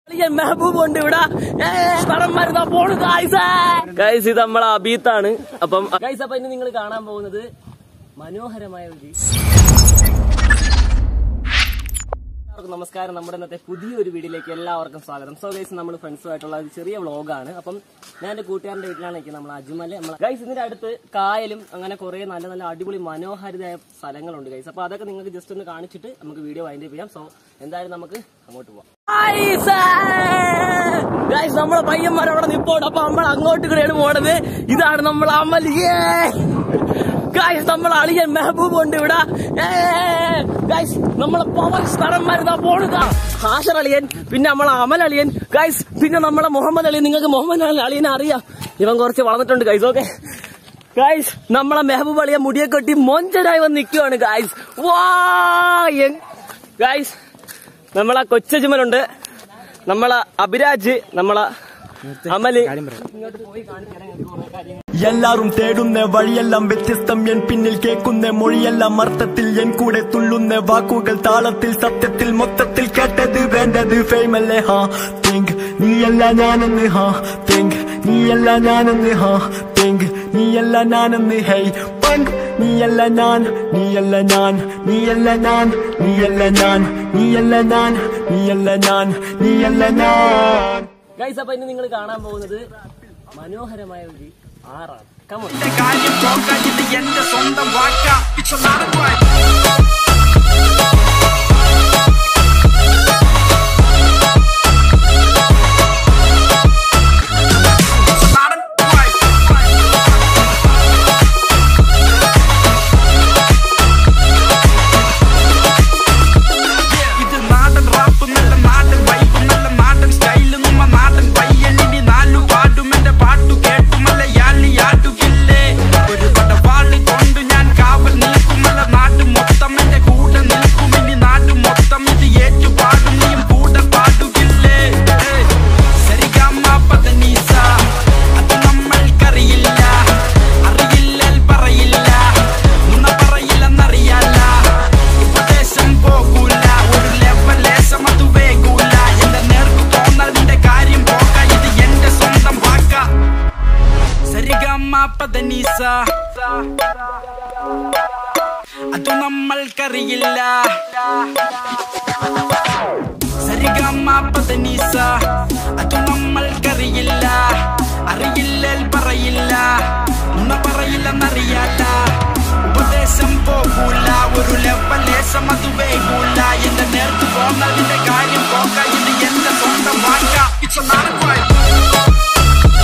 മെഹബൂബ് ഉണ്ട് ഇവിടെ കടന്മാരുതാ പോണു ഗൈസ് ഇത് നമ്മളെ അബീത്താണ് അപ്പം ഗൈസ് അപ്പൊ ഇന്ന് നിങ്ങൾ കാണാൻ പോകുന്നത് മനോഹരമായ ഒരു എല്ലാവർക്കും നമസ്കാരം നമ്മുടെ ഇന്നത്തെ പുതിയൊരു വീഡിയോയിലേക്ക് എല്ലാവർക്കും സ്വാഗതം സോ ഗൈസ് നമ്മൾ ഫ്രണ്ട്സുമായിട്ടുള്ള ഒരു ചെറിയ വ്ളോഗാണ് അപ്പം ഞാൻ എന്റെ കൂട്ടുകാരന്റെ വീട്ടിലാണ് നിൽക്കുന്നത് നമ്മൾ അജ്മല് നമ്മൾ ഗൈസ് ഇതിന്റെ അടുത്ത് കായലും അങ്ങനെ കുറെ നല്ല നല്ല അടിപൊളി മനോഹാരിതയായ സ്ഥലങ്ങളുണ്ട് ഗൈസ് അപ്പൊ അതൊക്കെ നിങ്ങൾക്ക് ജസ്റ്റ് ഒന്ന് കാണിച്ചിട്ട് നമുക്ക് വീഡിയോ വൈൻഡ് ചെയ്യാം സോ എന്തായാലും നമുക്ക് അങ്ങോട്ട് പോവാം ഗൈസ് നമ്മളെ പയ്യന്മാർ അവിടെ നിപ്പോണ്ട് അപ്പൊ നമ്മൾ അങ്ങോട്ട് കൂടെയാണ് പോണത് ഇതാണ് നമ്മൾ അമലിയേ ഗൈസ് നമ്മൾ അളിയൻ മെഹബൂബ് ഉണ്ട് ഇവിടെ ഗൈസ് നമ്മളെ പവർ സ്ഥലന്മാരുതാ പോണതാ ഹാഷർ അളിയൻ പിന്നെ നമ്മളെ അമൽ അളിയൻ ഗൈസ് പിന്നെ നമ്മളെ മുഹമ്മദ് അളിയൻ നിങ്ങൾക്ക് മുഹമ്മദ് അലി അളിയനെ അറിയാം ഇവൻ കുറച്ച് വളർന്നിട്ടുണ്ട് ഗൈസ് ഓക്കെ ഗൈസ് നമ്മളെ മെഹബൂബ് അളിയൻ മുടിയെ കെട്ടി മൊഞ്ചരായി വന്ന് നിൽക്കുവാണ് ഗൈസ് വാ ഗൈസ് നമ്മളെ കൊച്ചജുമലുണ്ട് നമ്മളെ അഭിരാജ് നമ്മളെ അമല് ഇങ്ങോട്ട് പോയി കാണിക്കാൻ കുറെ കാര്യങ്ങൾ എല്ലാരും തേടുന്ന വഴിയെല്ലാം വ്യത്യസ്തം എൻ പിന്നിൽ കേൾക്കുന്ന മൊഴിയെല്ലാം അർത്ഥത്തിൽ എൻ കൂടെ തുള്ളുന്ന വാക്കുകൾ താളത്തിൽ സത്യത്തിൽ മൊത്തത്തിൽ കേട്ടത് വേണ്ടത് ഫെയിമല്ലേ ഹാ തിങ്ക് നീയല്ല ഞാനെന്ന് ഹാ തിങ്ക് നീയല്ല ഞാനെന്ന് ഹാ തിങ്ക് നീയല്ല ഞാനെന്ന് ഹേയ് പങ്ക് നീയല്ല ഞാൻ നീയല്ല ഞാൻ നീയല്ല ഞാൻ നീയല്ല ഞാൻ നീയല്ല ഞാൻ നീയല്ല ഞാൻ നീയല്ല ഞാൻ ഗൈസ് അപ്പൊ ഇന്ന് നിങ്ങൾ കാണാൻ പോകുന്നത് മനോഹരമായ ഒരു ആറാണ് കമോൺ കാര്യം പോകാൻ ഇത് എന്റെ സ്വന്തം വാക്ക It's a lot of work. It's a lot of work. ഇത് നാടൻ റാപ്പ് നല്ല നാടൻ വൈബ് നല്ല നാടൻ സ്റ്റൈല് നമ്മ നാടൻ പയ്യനിനി നാലു പാടും എന്റെ പാട്ടു കേട്ടു മലയാളി ആടുകില്ലേ ഒരു പടവാളി കൊണ്ട് ഞാൻ കാവൽ നിൽക്കുമല്ല നാട് മൊത്തം എന്റെ കൂടെ നിൽക്കും ഇനി നാട് മൊത്തം ഇത് ഏറ്റു പാടും നീയും കൂടെ പാടുകില്ലേ ഏയ്, സരിഗമ പദനീസ അത് നമ്മൾക്കറിയില്ല അറിയില്ലൽ പറയില്ല നുണ പറയില്ലെന്നറിയാല ഉപദേശം പോകൂല ഒരു ലെവൽ ലേശം അത് വേഗൂല എന്റെ നേർക്ക് തോന്നൽ നിന്റെ കാര്യം പോക ഇത് എന്റെ സ്വന്തം വാക്ക സരിഗമ പദനീസ അത് നമ്മൾക്കറിയില്ല സരിഗമ പദനീസ അത് നമ്മൾക്കറിയില്ല അറിയില്ലൽ പറയില്ല നുണ പറയില്ലെന്നറിയാല ഉപദേശം പോകൂല ഒരു ലെവൽ ലേശം അത് വേഗൂല എന്റെ നേർക്ക് പോന്നാൽ നിന്റെ കാര്യം പോക ഇത് എന്റെ സ്വന്തം വാക്ക it's a lot of work.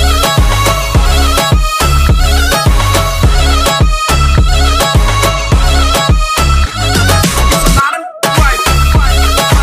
It's a lot of work.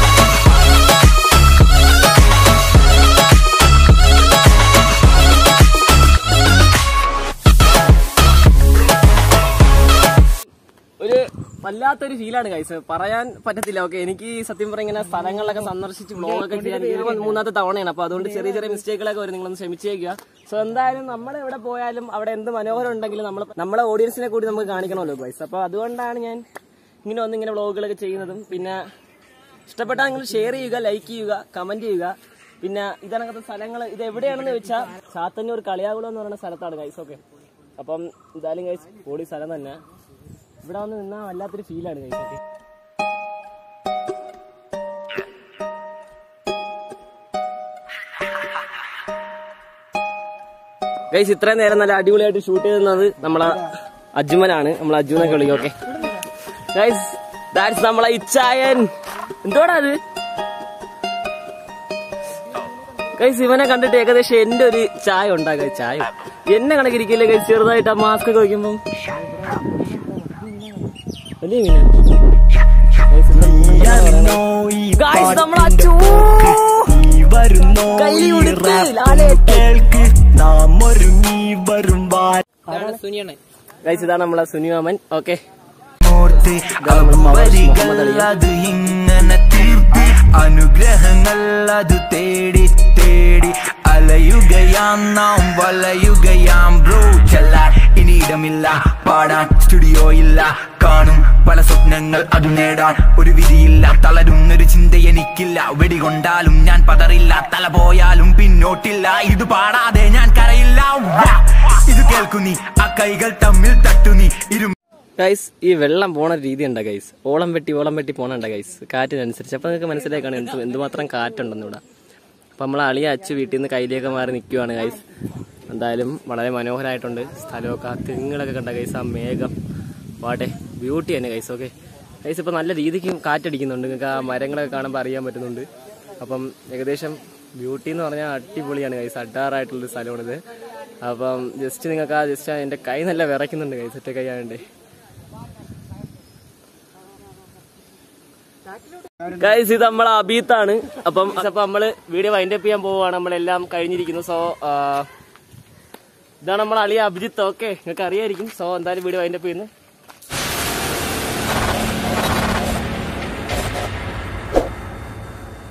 ഒരു വല്ലാത്തൊരു ഫീലാണ് ഗൈസ് പറയാൻ പറ്റത്തില്ല ഓക്കെ എനിക്ക് സത്യം പറഞ്ഞ ഇങ്ങനെ സ്ഥലങ്ങളിലൊക്കെ സന്ദർശിച്ച് വ്ളോഗൊക്കെ ചെയ്യാൻ ഇത് മൂന്നാമത്തെ തവണയാണ് അപ്പൊ അതുകൊണ്ട് ചെറിയ ചെറിയ മിസ്റ്റേക്കുകളൊക്കെ വരും നിങ്ങളൊന്ന് ക്ഷമിച്ചേക്കുക സോ എന്തായാലും നമ്മൾ എവിടെ പോയാലും അവിടെ എന്ത് മനോഹരം ഉണ്ടെങ്കിലും നമ്മൾ നമ്മളെ ഓഡിയൻസിനെ കൂടി നമുക്ക് കാണിക്കണമല്ലോ ഗൈസ് അപ്പൊ അതുകൊണ്ടാണ് ഞാൻ ഇങ്ങനെ വന്ന് ഇങ്ങനെ വ്ളോഗുകളൊക്കെ ചെയ്യുന്നതും പിന്നെ ഇഷ്ടപ്പെട്ടാൽ നിങ്ങൾ ഷെയർ ചെയ്യുക ലൈക്ക് ചെയ്യുക കമന്റ് ചെയ്യുക പിന്നെ ഇതണക്കത്തെ സ്ഥലങ്ങൾ ഇത് എവിടെയാണെന്ന് വെച്ചാൽ ചാത്തന്നൂർ കളിയാകുളം എന്ന് പറയുന്ന സ്ഥലത്താണ് ഗൈസ് ഓക്കെ അപ്പം എന്തായാലും ഗൈസ് പൊളി സ്ഥലം തന്നെ ഇവിടെ വന്ന് നിന്നാൽ വല്ലാത്തൊരു ഫീലാണ് ഗൈസ് ഓക്കെ ഗൈസ് ഇത്രയും നേരം നല്ല അടിപൊളിയായിട്ട് ഷൂട്ട് ചെയ്യുന്നത് നമ്മളെ അജ്മലാണ് നമ്മളെ അജ്മനെ കളി ഓക്കെ ഗൈസ് ദാറ്റ്സ് നമ്മളെ ഇച്ചായൻ എന്തോടാ അത് ഗൈസ് ഇവനെ കണ്ടിട്ട് ഏകദേശം എന്റെ ഒരു ചായ ഉണ്ടാക്കുക ചായ എന്നെ കണക്കിരിക്കില്ലേ ഗൈസ് ചെറുതായിട്ട് ആ മാസ്ക് ഒക്കെ വയ്ക്കുമ്പം വലിയ മീനാ ഗൈസ് നമ്മളെ അച്ചു നീ വരുന്നോ കൈലി ഈ ഉടുത്ത് rap ലാലേട്ടൻ. കേൾക്ക് നാം ഒരുങ്ങി വരും വാൻ ഗൈസ് ഇതാണ് നമ്മളെ സുനിമാമൻ ഓക്കെ ഓർത്ത് നമ്മളെ പവർ വരികൾ മുഹമ്മദ് അലി. അത് ഇങ്ങനെ തീർത്ത് അനുഗ്രഹങ്ങൾ അത് തേടി തേടി അലയുകയാം നാം വലയുകയാം ബ്രോ ചെല്ലാൻ ഇനിയിടമില്ല പാടാൻ സ്റ്റുഡിയോ ഇല്ല കാണും പല സ്വപ്നങ്ങൾ അത് നേടാൻ ഒരു വിധിയില്ല തളരുന്നൊരു ചിന്ത എനിക്കില്ല വെടികൊണ്ടാലും ഞാൻ പതറില്ല തല പോയാലും പിന്നോട്ടില്ല ഇത് പാടാതെ ഞാൻ കരയില്ല വാ. ഇത് കേൾക്കു നീ ആ കൈകൾ തമ്മിൽ തട്ടു നീ ഇരു ഗൈസ് ഈ വെള്ളം പോണ രീതി ഉണ്ടോ ഗൈസ് ഓളം വെട്ടി ഓളം വെട്ടി പോണുണ്ട ഗൈസ് കാറ്റിനനുസരിച്ച് അപ്പൊ നിങ്ങൾക്ക് മനസ്സിലാക്കാണ് എന്ത് എന്തുമാത്രം കാറ്റുണ്ടെന്ന് ഇവിടെ അപ്പൊ നമ്മൾ അളിയ അച്ചു വീട്ടിൽ നിന്ന് കയ്യിലേക്ക് മാറി നിൽക്കുവാണ് ഗൈസ് എന്തായാലും വളരെ മനോഹരമായിട്ടുണ്ട് സ്ഥലമൊക്കെ ആ തെങ്ങുകളൊക്കെ കണ്ട ഗൈസ് ആ മേഘം വാട്ടെ ബ്യൂട്ടി തന്നെ ഗൈസ് ഓക്കെ ഗൈസ് ഇപ്പൊ നല്ല രീതിക്ക് കാറ്റടിക്കുന്നുണ്ട് നിങ്ങൾക്ക് ആ മരങ്ങളൊക്കെ കാണുമ്പോൾ അറിയാൻ പറ്റുന്നുണ്ട് അപ്പം ഏകദേശം ബ്യൂട്ടി എന്ന് പറഞ്ഞാൽ അടിപൊളിയാണ് ഗൈസ് അഡാറായിട്ടുള്ളൊരു സ്ഥലമാണിത് അപ്പം ജസ്റ്റ് നിങ്ങൾക്ക് ആ ജസ്റ്റ് എൻ്റെ കൈ നല്ല വിറയ്ക്കുന്നുണ്ട് ഗൈസ് ഒറ്റ കൈ ആയതുകൊണ്ട് ഗൈസ് ഇത് നമ്മളെ അബീത്താണ് അപ്പം അപ്പൊ നമ്മള് വീഡിയോ വൈൻഡ് അപ്പ് ചെയ്യാൻ പോവുകയാണ് നമ്മളെല്ലാം കഴിഞ്ഞിരിക്കുന്നു സോ ഇതാണ് നമ്മളെ അളിയ അഭിജിത്ത് ഓക്കെ നിങ്ങൾക്ക് അറിയായിരിക്കും സോ എന്തായാലും വീഡിയോ വൈൻഡ് അപ്പ് ചെയ്യുന്നു